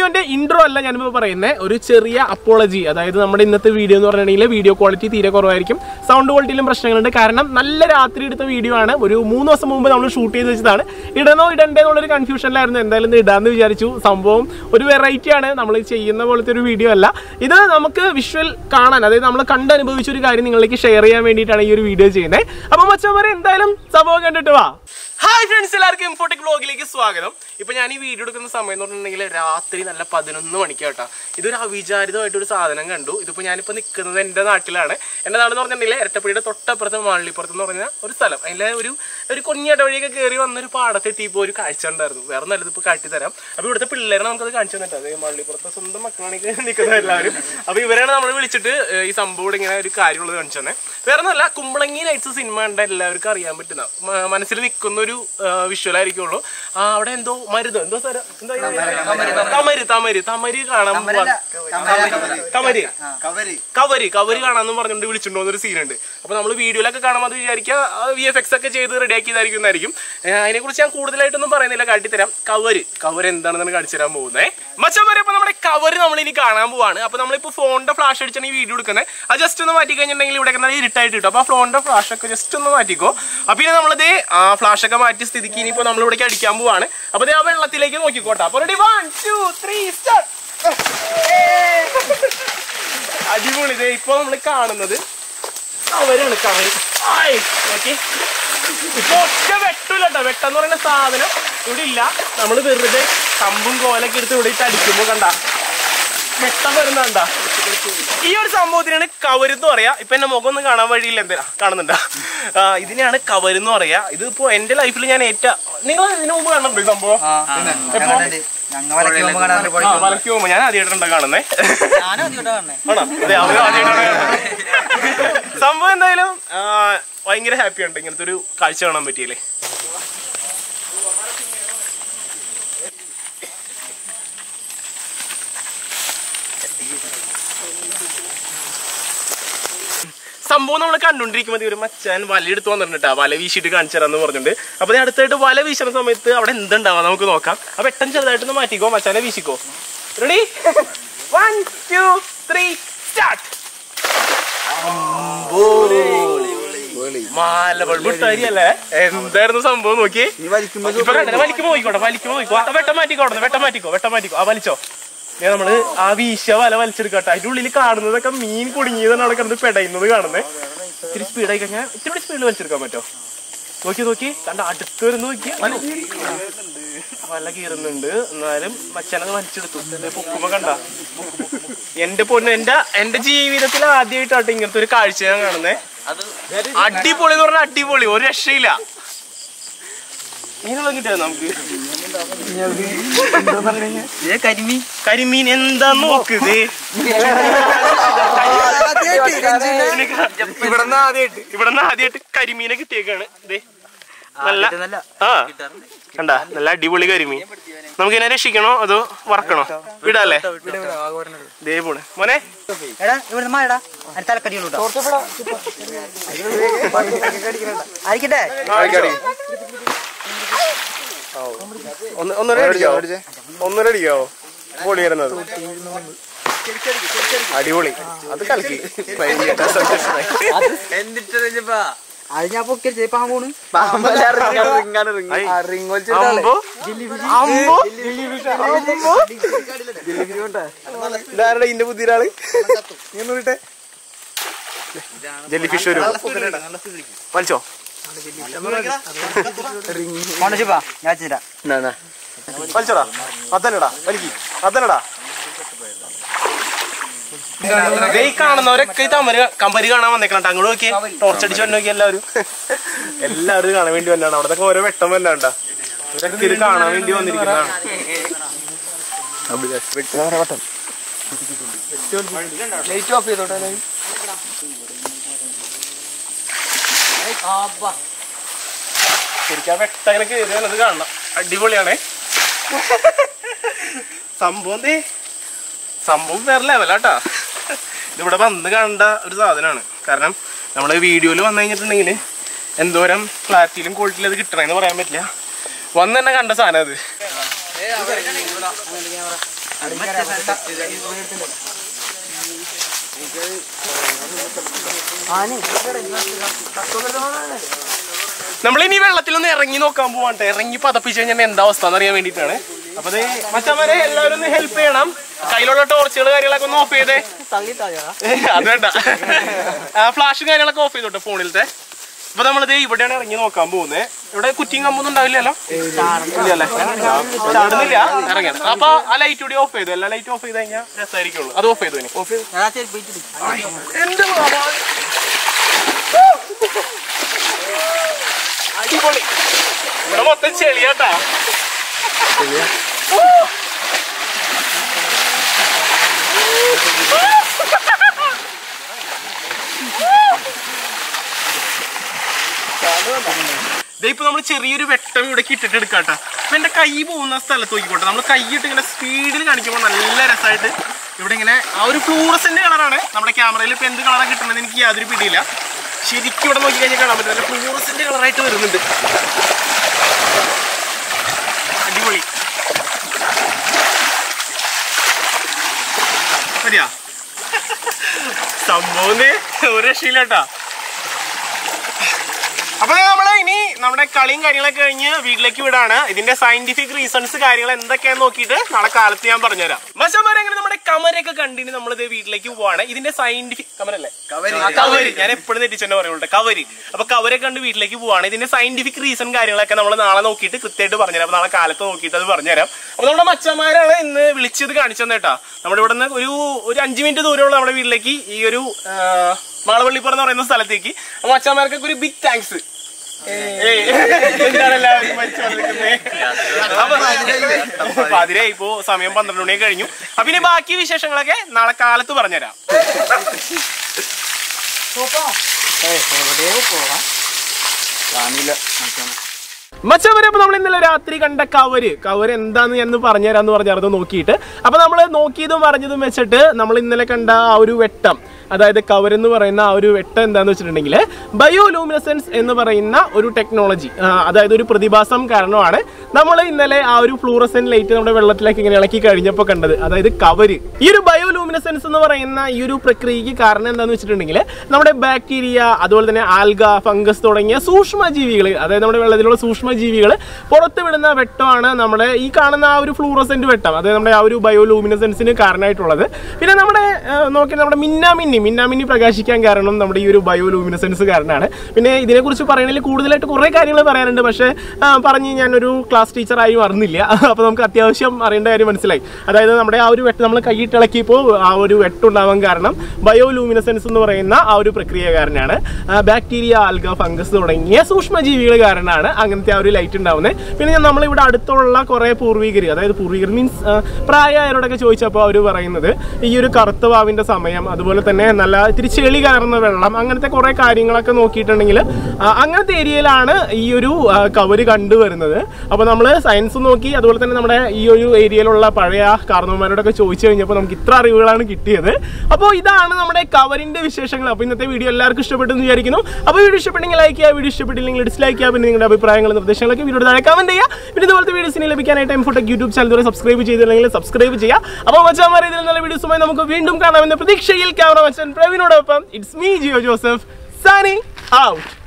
വീഡിയോന്റെ intro അല്ല ഞാനിപ്പോൾ പറയുന്നത് ഒരു ചെറിയ അപ്പോളജി അതായത് നമ്മുടെ ഇന്നത്തെ വീഡിയോ എന്ന് പറഞ്ഞിട്ടുണ്ടെങ്കിൽ വീഡിയോ ക്വാളിറ്റി തീരെ കുറവായിരിക്കും സൗണ്ട് ക്വാളിറ്റിയിലും പ്രശ്നങ്ങളുണ്ട് കാരണം നല്ല രാത്രി എടുത്ത വീഡിയോ ആണ് ഒരു മൂന്ന് ദിവസം മുമ്പ് നമ്മൾ ഷൂട്ട് ചെയ്ത് വെച്ചതാണ് ഇടണോ ഇടണ്ടേ എന്നുള്ളൊരു കൺഫ്യൂഷനിലായിരുന്നു എന്തായാലും ഇത് ഇടാന്ന് വിചാരിച്ചു സംഭവം ഒരു വെറൈറ്റി ആണ് നമ്മൾ ചെയ്യുന്ന പോലത്തെ ഒരു വീഡിയോ അല്ല ഇത് നമുക്ക് വിഷ്വൽ കാണാൻ അതായത് നമ്മൾ കണ്ടനുഭവിച്ച ഒരു കാര്യം നിങ്ങളിലേക്ക് ഷെയർ ചെയ്യാൻ വേണ്ടിയിട്ടാണ് ഈ ഒരു വീഡിയോ ചെയ്യുന്നത് അപ്പോൾ മച്ചവരെ എന്തായാലും സംഭവം കണ്ടിട്ട് വാ ഹായ് ഫ്രണ്ട്സ് എല്ലാവർക്കും ഇൻഫോട്ടിക് വ്ളോഗിലേക്ക് സ്വാഗതം ഇപ്പൊ ഞാൻ ഈ വീഡിയോ എടുക്കുന്ന സമയം എന്ന് പറഞ്ഞിട്ടുണ്ടെങ്കിൽ രാത്രി നല്ല പതിനൊന്ന് മണിക്ക് കേട്ടോ ഇതൊരു അവിചാരിതമായിട്ട് ഒരു സാധനം കണ്ടു ഇതിപ്പോ ഞാനിപ്പോ നിൽക്കുന്നത് എന്റെ നാട്ടിലാണ് എന്റെ നാടെന്ന് പറഞ്ഞിട്ടുണ്ടെങ്കിൽ എരട്ടപ്പടിയുടെ തൊട്ടപ്പുറത്ത് മാളിപ്പുറത്ത് എന്ന് പറഞ്ഞ ഒരു സ്ഥലം അതിലെ ഒരു ഒരു കുഞ്ഞിട വഴിയൊക്കെ കയറി വന്നൊരു പാടത്തെത്തിയപ്പോൾ ഒരു കാഴ്ച ഉണ്ടായിരുന്നു വേറെ നല്ലത് ഇപ്പൊ കാട്ടി തരാം അപ്പൊ ഇവിടുത്തെ പിള്ളേരെ നമുക്കത് കാണിച്ചു തന്നിട്ട് അതേ മാളിപ്പുറത്തെ സ്വന്തം മക്കളാണ് ഈ നിൽക്കുന്നത് എല്ലാവരും അപ്പൊ ഇവരാണ് നമ്മൾ വിളിച്ചിട്ട് ഏർ ഈ സംഭവം ഇവിടെ ഇങ്ങനെ ഒരു കാര്യമുള്ളത് കാണിച്ചു തന്നെ വേറെ ഒന്നല്ല കുമ്പളങ്ങി നൈറ്റ്സ് സിനിമ കണ്ട എല്ലാവർക്കും അറിയാൻ പറ്റുന്ന മ- മനസ്സിൽ നിൽക്കുന്ന ഒരു വിഷ്വൽ ആയിരിക്കുള്ളൂ ആ അവിടെ എന്തോ മരുന്ന് എന്തോ സ്ഥലം എന്താ ഇത്? തമര് തമര് തമര് കാണാൻ പോവാ തമര് കവരി കവര് കവര് കാണാന്ന് പറഞ്ഞുകൊണ്ട് വിളിച്ചിട്ടുണ്ടോ എന്നൊരു സീനുണ്ട് അപ്പൊ നമ്മൾ വീഡിയോയിലൊക്കെ കാണുമ്പോൾ അത് വിചാരിക്കുക വി എഫ് എക്സ് ഒക്കെ ചെയ്ത് റെഡിയാക്കിയതായിരിക്കും അതിനെ കുറിച്ച് ഞാൻ കൂടുതലായിട്ടൊന്നും പറയുന്നില്ല കാട്ടിത്തരാം കവര് കവർ എന്താണെന്നാണ് കാണിച്ചു തരാൻ പോകുന്നത് മച്ചാൻ വരെ ഇപ്പൊ നമ്മുടെ കവര് നമ്മൾ ഇനി കാണാൻ പോവാണ് അപ്പൊ നമ്മളിപ്പോ ഫോണിന്റെ ഫ്ലാഷ് അടിച്ചാണ് ഈ വീഡിയോ എടുക്കുന്നത് അത് ജസ്റ്റ് ഒന്ന് മാറ്റി കഴിഞ്ഞിട്ടുണ്ടെങ്കിൽ ഇവിടെ നല്ല ഇരുട്ടായിട്ട് കിട്ടും അപ്പൊ ആ ഫോണിന്റെ ഫ്ലാഷ് ഒക്കെ ജസ്റ്റ് ഒന്ന് മാറ്റിക്കോ അപ്പൊ ഇനി നമ്മളിത് ആ ഫ്ലാഷ് ഒക്കെ മാറ്റി സ്ഥിതിക്ക് ഇനിയിപ്പോ നമ്മൾ ഇവിടേക്ക് അടിക്കാൻ പോവാണ് അപ്പൊ ദേ ആ വെള്ളത്തിലേക്ക് നോക്കിക്കോട്ടെ അപ്പൊ ready one two three start അടിപൊളി ദേ ഇപ്പൊ നമ്മൾ കാണുന്നത് കവരാണ് കവര് ആയ്, നോക്കി ഇപ്പൊ ഒറ്റ വെട്ടൂല കേട്ടോ വെട്ടെന്ന് പറയുന്ന സാധനം ഇവിടെ ഇല്ല നമ്മൾ വെറുതെ കമ്പും കോലൊക്കെ എടുത്ത് ഇവിടെ ഇട്ട് അടിക്കുമ്പോ കണ്ട വെട്ടം വരുന്നുണ്ട ഈ ഒരു സംഭവത്തിനാണ് കവരെന്ന് പറയാ ഇപ്പൊ എന്റെ മുഖം ഒന്നും കാണാൻ വഴിയില്ല എന്താ കാണുന്നുണ്ടാ ആ, ഇതിനെയാണ് കവരെന്ന് പറയാ ഇതിപ്പോ എന്റെ ലൈഫിൽ ഞാൻ ഏറ്റ നിങ്ങൾ ഇതിനു മുമ്പ് കാണുന്നുണ്ടോ ഈ സംഭവം എപ്പോ? ഞങ്ങ വരയ്ക്ക് പോകുമ്പോ കാണാറുണ്ട് ആ, വലക്ക് പോകുമ്പോ ഞാൻ ആദ്യമായിട്ടുണ്ടോ കാണുന്നേ ഞാനും അതിലോട്ടാ കാണണേ ആണോ അതെ അവരും ആദ്യമായിട്ടാണ് കാണുന്നത്. സംഭവം എന്തായാലും ആ, ഭയങ്കര ഹാപ്പി ഉണ്ട് ഇങ്ങനത്തെ ഒരു കാഴ്ച കാണാൻ പറ്റിയില്ലേ സംഭവം നമ്മൾ കണ്ടുകൊണ്ടിരിക്കുമ്പോൾ ഒരു മച്ചാൻ വല എടുത്ത് വന്നിട്ടുണ്ട് വല വീശിയിട്ട് കാണിച്ചു തരാന്ന് പറഞ്ഞിട്ടുണ്ട് അപ്പൊ ദേ അടുത്തായിട്ട് വല വീശുന്ന സമയത്ത് അവിടെ എന്തുണ്ടാവാ നമുക്ക് നോക്കാം അപ്പൊ പെട്ടെന്ന് ചെറുതായിട്ടൊന്ന് മാറ്റിക്കോ മച്ചാനെ വീശിക്കോ ready one two three start മാല ബൾബ് ഇട്ടരിയല്ലേ എന്തായിരുന്നു സംഭവം നോക്കി ഇപ്പൊ കണ്ടില്ലേ? വലിക്കുമ്പോ നോക്കിക്കോട്ടെ വലിക്കുമ്പോ നോക്കിക്കോ ആ, വെട്ടം മാറ്റിക്കോട്ടെ വെട്ടം മാറ്റിക്കോ വെട്ടം മാറ്റിക്കോ ആ വലിച്ചോ ദേ നമ്മള് ആ വീശ വല വലിച്ചെടുക്കട്ടെ അതിന്റെ ഉള്ളിൽ കാണുന്നതൊക്കെ മീൻ കുടുങ്ങിയതാണ് അവിടെ കിടന്ന് പെടയുന്നത് കാണുന്നത് ഇത്തിരി സ്പീഡായി കഴിഞ്ഞാൽ ഇത്തിരി സ്പീഡിൽ വലിച്ചെടുക്കാൻ പറ്റോ നോക്കി നോക്കി കണ്ട അടുത്ത് വരുന്ന നോക്കി വല വല കീറുന്നുണ്ട് എന്നാലും മച്ചാനത് വലിച്ചെടുത്തു ദേ പൊക്കുമ്പോ കണ്ട എന്റെ പൊന്ന് എന്റെ എന്റെ ജീവിതത്തിൽ ആദ്യമായിട്ടാട്ടോ ഇങ്ങനത്തെ ഒരു കാഴ്ച ഞാൻ കാണുന്നേ അടിപൊളി എന്ന് പറഞ്ഞാൽ അടിപൊളി ഒരു രക്ഷയില്ല മീനുള്ള കിട്ടിയത് നമുക്ക് കരിമീൻ കരിമീൻ എന്താ നോക്കുന്നത് ഇവിടെന്ന് ആദ്യമായിട്ട് ഇവിടെ നിന്ന് ആദ്യമായിട്ട് കരിമീനെ കിട്ടിയേക്കാണ് ദേ നല്ല നല്ല ആ കണ്ട നല്ല അടിപൊളി കരിമീൻ നമുക്ക് ഇതിനെ രക്ഷിക്കണോ അതോ വറക്കണോ വിടാല്ലേ ദേ പോണ് മോനെ എടാ ഇവിടുന്ന് മാറടാ അതിന് തലക്കടികളുണ്ടോ ആയിക്കട്ടെ ഒന്ന് ഒന്നര അടിക്കാവോ ഒന്നര അടിക്കാവോ പൊളി വരുന്നത് അടിപൊളി അത് കലക്കി ഭയങ്കര സന്തോഷമായി അത് ഞാൻ പൊക്കി പാമ്പോണ് അമ്പോ അമ്പോ അമ്പോ ഇതാരുടെ ഇന്റെ ബുദ്ധിയിലാള് ജെല്ലി ഫിഷ് വരും വലിച്ചോ കൊണ്ടുവച്ചാ ഞാൻ വെച്ചിട്ടാ വലിച്ചോടാ അതല്ലടാ വലിക്കി അതല്ലടാ ദേ ഈ കാണുന്നവരൊക്കെ ഈ തമര് കമ്പരി കാണാൻ വന്നേക്കണം അങ്ങോട്ട് നോക്കിയേ ടോർച്ച് അടിച്ച് വന്നു നോക്കി എല്ലാവരും എല്ലാവരും ഇത് കാണാൻ വേണ്ടി വന്നാണ് അവിടെ ഓരോ വെട്ടം വന്നാണ്ടാ ഇവരൊക്കെ ഇത് കാണാൻ വേണ്ടി വന്നിരിക്കുന്നതാണ് ലൈറ്റ് ഓഫ് ചെയ്തോട്ടെ ശരിക്കും ആ വെട്ടം ഇങ്ങനെ കയറി വന്നത് കാണണം അടിപൊളിയാണേ സംഭവം ദേ സംഭവം വേറെ ലെവലാട്ടാ ഇതിവിടെ വന്ന് കാണേണ്ട ഒരു സാധനമാണ് കാരണം നമ്മൾ വീഡിയോയിൽ വന്നു കഴിഞ്ഞിട്ടുണ്ടെങ്കിൽ എന്തോരം ക്ലാരിറ്റിയിലും ക്വാളിറ്റിയിലും അത് കിട്ടണമെന്ന് പറയാൻ പറ്റില്ല വന്ന് തന്നെ കണ്ട സാധനം അത് നമ്മളിനി വെള്ളത്തിലൊന്ന് ഇറങ്ങി നോക്കാൻ പോവാണ്ട് ഇറങ്ങി പതപ്പിച്ച് കഴിഞ്ഞാൽ എന്താ അവസ്ഥ എന്നറിയാൻ വേണ്ടിയിട്ടാണ് അപ്പൊ അത് മച്ചന്മാരെ എല്ലാവരും ഒന്ന് ഹെൽപ്പ് ചെയ്യണം കയ്യിലുള്ള ടോർച്ചുകൾ കാര്യങ്ങളൊക്കെ ഒന്ന് ഓഫ് ചെയ്തേ അത് വേണ്ട ഫ്ലാഷും കാര്യങ്ങളൊക്കെ ഓഫ് ചെയ്തോട്ടെ ഫോണിലത്തെ അപ്പൊ നമ്മളിത് ഇവിടെയാണ് ഇറങ്ങി നോക്കാൻ പോകുന്നത് ഇവിടെ കുറ്റിയും കമ്പൊന്നും ഉണ്ടാവില്ലല്ലോ ഇല്ലല്ലേ ചാടുന്നില്ല ഇറങ്ങിയത് അപ്പൊ ആ ലൈറ്റ് കൂടി ഓഫ് ചെയ്തു എല്ലാ ലൈറ്റ് ഓഫ് ചെയ്ത് കഴിഞ്ഞാൽ രസമായിരിക്കുള്ളൂ അത് ഓഫ് ചെയ്തു ഇനി എന്റെ മാമാ. അടിപൊളി ഇവിടെ മൊത്തം ചെളിയാട്ടാ ദേ ഇപ്പൊ നമ്മൾ ചെറിയൊരു വെട്ടം ഇവിടെ ഇട്ടിട്ട് എടുക്കാട്ടാ അപ്പൊ എന്റെ കൈ പോകുന്ന സ്ഥലത്ത് നോക്കിക്കോട്ടെ നമ്മൾ കൈയിട്ട് ഇങ്ങനെ സ്പീഡിൽ കാണിക്കുമ്പോൾ നല്ല രസമായിട്ട് ഇവിടെ ഇങ്ങനെ ആ ഒരു ഫ്ലൂറസെന്റ് കളറാണ് നമ്മുടെ ക്യാമറയിൽ ഇപ്പൊ എന്ത് കളറാണ് കിട്ടുന്നത് എനിക്ക് യാതൊരു പിടിയില്ല ശരിക്കും ഇവിടെ നോക്കി കഴിഞ്ഞാൽ കാണാൻ പറ്റും നല്ല ഫ്ലൂറസെന്റ് കളറായിട്ട് വരുന്നുണ്ട് അടിപൊളി മതിയാ സംഭവം ദേ ഒരു രക്ഷയില്ലാട്ടാ അപ്പൊ നമ്മള് ഇനി നമ്മുടെ കളിയും കാര്യങ്ങളൊക്കെ കഴിഞ്ഞ് വീട്ടിലേക്ക് വിടാണ് ഇതിന്റെ സയന്റിഫിക് റീസൺസ് കാര്യങ്ങൾ എന്തൊക്കെയാന്ന് നോക്കിയിട്ട് നാളെ കാലത്ത് ഞാൻ പറഞ്ഞുതരാം മച്ചന്മാരെ അങ്ങനെ നമ്മുടെ കമരൊക്കെ കണ്ടിന് നമ്മളിത് വീട്ടിലേക്ക് പോവാണ് ഇതിന്റെ സയന്റിഫിക് കമരല്ലേ ആ, കവര് ഞാൻ എപ്പോഴും തെറ്റിച്ചെന്നെ പറയുള്ളൂ കവര് അപ്പൊ കവരെ കണ്ട് വീട്ടിലേക്ക് പോവാണ് ഇതിന്റെ സയന്റിഫിക് റീസൺ കാര്യങ്ങളൊക്കെ നമ്മൾ നാളെ നോക്കിയിട്ട് കൃത്യമായിട്ട് പറഞ്ഞുതരാം അപ്പൊ നാളെ കാലത്ത് നോക്കിയിട്ട് അത് പറഞ്ഞുതരാം അപ്പൊ നമ്മുടെ മച്ചന്മാരാണ് ഇന്ന് വിളിച്ചത് കാണിച്ചു തന്നേട്ടാ നമ്മുടെ ഇവിടെ നിന്ന് ഒരു ഒരു അഞ്ചു മിനിറ്റ് ദൂരമുള്ള നമ്മുടെ വീട്ടിലേക്ക് ഈ ഒരു ആ, മാളവള്ളിപ്പുറം എന്ന് പറയുന്ന സ്ഥലത്തേക്ക് അപ്പൊ മച്ചന്മാർക്കൊക്കെ ഒരു ബിഗ് താങ്ക്സ് പതിരായി ഇപ്പോ സമയം പന്ത്രണ്ട് മണി കഴിഞ്ഞു അപ്പൊ ഇനി ബാക്കി വിശേഷങ്ങളൊക്കെ നാളെ കാലത്ത് പറഞ്ഞുതരാം മച്ചവരെ അപ്പൊ നമ്മൾ ഇന്നലെ രാത്രി കണ്ട കവര് കവര് എന്താന്ന് ഞാൻ പറഞ്ഞുതരാന്ന് പറഞ്ഞത് നോക്കിയിട്ട് അപ്പൊ നമ്മൾ നോക്കിയതും പറഞ്ഞതും വെച്ചിട്ട് നമ്മൾ ഇന്നലെ കണ്ട ആ ഒരു വെട്ടം അതായത് കവർ എന്ന് പറയുന്ന ആ ഒരു വെട്ടം എന്താന്ന് വെച്ചിട്ടുണ്ടെങ്കിൽ ബയോലൂമിനസെൻസ് എന്ന് പറയുന്ന ഒരു ടെക്നോളജി അതായത് ഒരു പ്രതിഭാസം കാരണമാണ് നമ്മൾ ഇന്നലെ ആ ഒരു ഫ്ലൂറസെൻ ലൈറ്റ് നമ്മുടെ വെള്ളത്തിലേക്ക് ഇങ്ങനെ ഇളക്കി കഴിഞ്ഞപ്പോൾ കണ്ടത് അതായത് കവര് ഈ ഒരു ബയോലൂമിനസെൻസ് എന്ന് പറയുന്ന ഈ ഒരു പ്രക്രിയക്ക് കാരണം എന്താന്ന് വെച്ചിട്ടുണ്ടെങ്കിൽ നമ്മുടെ ബാക്ടീരിയ അതുപോലെ തന്നെ ആൽഗ ഫംഗസ് തുടങ്ങിയ സൂക്ഷ്മജീവികൾ അതായത് നമ്മുടെ വെള്ളത്തിലുള്ള സൂക്ഷ്മജീവികൾ പുറത്ത് വിടുന്ന വെട്ടമാണ് നമ്മുടെ ഈ കാണുന്ന ആ ഒരു ഫ്ലൂറസെന്റ് വെട്ടം അതായത് നമ്മുടെ ആ ഒരു ബയോലൂമിനസെൻസിന് കാരണമായിട്ടുള്ളത് പിന്നെ നമ്മുടെ ആ, നോക്കി നമ്മുടെ മിന്നാമിന്നി മിന്നാമിന്നി പ്രകാശിക്കാൻ കാരണം നമ്മുടെ ഈ ഒരു ബയോലൂമിനസെൻസ് കാരണമാണ് പിന്നെ ഇതിനെക്കുറിച്ച് പറയണമെങ്കിൽ കൂടുതലായിട്ട് കുറേ കാര്യങ്ങൾ പറയാനുണ്ട് പക്ഷേ ആ, പറഞ്ഞ് ഞാനൊരു ക്ലാസ് ടീച്ചറായി മറന്നില്ല അപ്പോൾ നമുക്ക് അത്യാവശ്യം അറിയേണ്ട കാര്യം മനസ്സിലായി അതായത് നമ്മുടെ ആ ഒരു വെട്ട് നമ്മൾ കൈയിട്ടിളക്കിയപ്പോൾ ആ ഒരു വെട്ടുണ്ടാവാൻ കാരണം ബയോലൂമിനസെൻസ് എന്ന് പറയുന്ന ആ ഒരു പ്രക്രിയ കാരണമാണ് ബാക്ടീരിയ ആൽഗ ഫംഗസ് തുടങ്ങിയ സൂക്ഷ്മജീവികൾ കാരണമാണ് അങ്ങനത്തെ ആ ഒരു ലൈറ്റ് ഉണ്ടാവുന്നത് പിന്നെ ഞാൻ നമ്മളിവിടെ അടുത്തുള്ള കുറേ പൂർവികർ അതായത് പൂർവികർ മീൻസ് പ്രായമായവരോടൊക്കെ ചോദിച്ചപ്പോൾ അവർ പറയുന്നത് ഈ ഒരു കറുത്ത വാവിൻ്റെ സമയം അതുപോലെ തന്നെ നല്ല ഇത്തിരി ചെളി കയറുന്ന വെള്ളം അങ്ങനത്തെ കുറേ കാര്യങ്ങളൊക്കെ നോക്കിയിട്ടുണ്ടെങ്കിൽ ആ, അങ്ങനത്തെ ഏരിയയിലാണ് ഈ ഒരു ആ, കവര് കണ്ടുവരുന്നത് അപ്പോൾ നമ്മൾ സയൻസ് നോക്കി അതുപോലെ തന്നെ നമ്മുടെ ഈ ഒരു ഏരിയയിലുള്ള പഴയ കാരണവന്മാരോടൊക്കെ ചോദിച്ചു കഴിഞ്ഞപ്പോൾ നമുക്ക് ഇത്ര അറിവുകളാണ് കിട്ടിയത് അപ്പോൾ ഇതാണ് നമ്മുടെ കവറിന്റെ വിശേഷങ്ങൾ അപ്പോൾ ഇന്നത്തെ വീഡിയോ എല്ലാവർക്കും ഇഷ്ടപ്പെട്ടെന്ന് വിചാരിക്കുന്നു അപ്പോൾ വീഡിയോ ഇഷ്ടപ്പെട്ടെങ്കിൽ ലൈക്ക് ചെയ്യുക വീഡിയോ ഇഷ്ടപ്പെട്ടില്ലെങ്കിൽ ഡിസ്ലൈക്ക് ചെയ്യുക പിന്നെ നിങ്ങളുടെ അഭിപ്രായങ്ങളും നിർദ്ദേശങ്ങളൊക്കെ വീഡിയോ താഴെ കമന്റ് ചെയ്യുക പിന്നെ ഇതുപോലത്തെ വീഡിയോസിനെ ലഭിക്കാനായിട്ട് ടൈം ഫോട്ടോ യൂട്യൂബ് ചാനൽ വരെ സബ്സ്ക്രൈബ് ചെയ്തില്ലെങ്കിൽ സബ്സ്ക്രൈബ് ചെയ്യുക അപ്പോൾ മച്ചാമാരെ ഇതിൽ നല്ല വീഡിയോസുമായി നമുക്ക് വീണ്ടും കാണാമെന്ന പ്രതീക്ഷയിൽ ക്യാമറ മച്ചൻ പ്രവീണോടൊപ്പം ഇറ്റ്സ് മീ ജിയോ ജോസഫ് സാനി ഔട്ട്